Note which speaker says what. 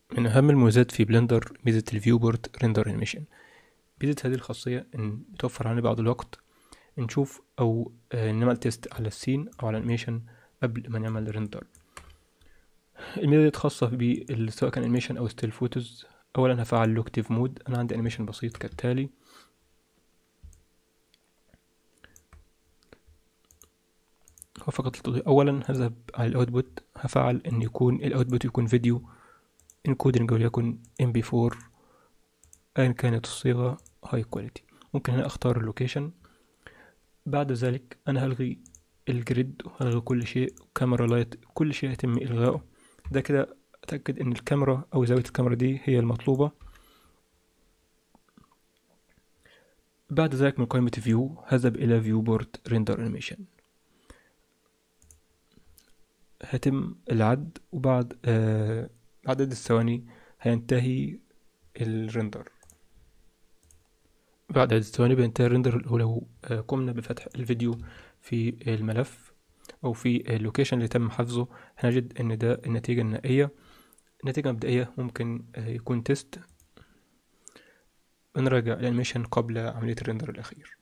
Speaker 1: من أهم المميزات في بلندر ميزة الفيو بورد ريندر انيميشن ميزة هذه الخاصية إن بتوفر علينا بعض الوقت نشوف أو آه، نعمل تيست على السين أو على الانيميشن قبل ما نعمل ريندر الميزة دي خاصة بال- سواء كان انيميشن أو ستيل فوتوز أولا هفعل لوكتيف مود أنا عندي انيميشن بسيط كالتالي هو فقط للتوضيح أولا هذهب على الأوتبوت هفعل إن يكون الأوتبوت يكون فيديو انكودنج وليكن MP4 أيا كانت الصيغة هاي كواليتي ممكن هنا أختار اللوكيشن بعد ذلك أنا هلغي الجريد وهلغي كل شيء كاميرا لايت كل شيء يتم إلغائه ده كده أتأكد إن الكاميرا أو زاوية الكاميرا دي هي المطلوبة بعد ذلك من قائمة فيو هذهب إلى فيو بورد ريندر انيميشن هيتم العد وبعد آه عدد الثواني هينتهي الريندر بعد عدد الثواني بينتهي الريندر ولو آه، قمنا بفتح الفيديو في الملف أو في اللوكيشن اللي تم حفظه هنجد إن ده النتيجة النهائية النتيجة المبدئية ممكن آه، يكون تيست نراجع الانيميشن قبل عملية الريندر الأخير